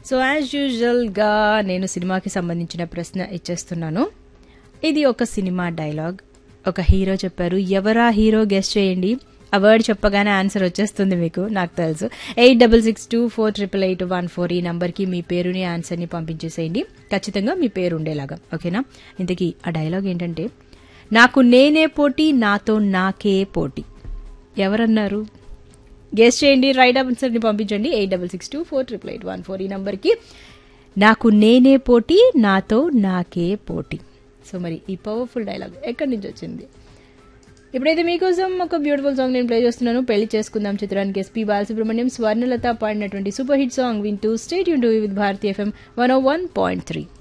so as యూజువల్గా నేను సినిమాకి సంబంధించిన ప్రశ్న ఇచ్చేస్తున్నాను ఇది ఒక సినిమా డైలాగ్ ఒక హీరో చెప్పారు ఎవరా హీరో గెస్ట్ చేయండి ఆ వర్డ్ చెప్పగానే ఆన్సర్ వచ్చేస్తుంది మీకు నాకు తెలుసు eight double six two four triple eight one four ఈ నంబర్కి మీ పేరుని ఆన్సర్ని పంపించేసేయండి ఖచ్చితంగా మీ పేరు ఉండేలాగా ఓకేనా ఇంతకీ ఆ డైలాగ్ ఏంటంటే నాకు నేనే పోటీ నాతో నాకే పోటీ ఎవరన్నారు గెస్ట్ చేయండి రైట్ ఆన్సర్ని పంపించండి eight double six two four triple eight one four ఈ నంబర్కి నాకు నేనే పోటీ నాతో నాకే పోటీ సో మరి ఈ పవర్ఫుల్ డైలాగ్ ఎక్కడి నుంచి వచ్చింది ఇప్పుడైతే మీకోసం ఒక బ్యూటిఫుల్ సాంగ్ నేను ప్లే చేస్తున్నాను పెళ్లి చేసుకుందాం చిత్రానికి ఎస్పీ బాలసుబ్రహ్మణ్యం స్వర్ణలత పాడినటువంటి సూపర్ హిట్ సాంగ్ వింటూ స్టేట్ యూన్ with Bharati FM one O one point three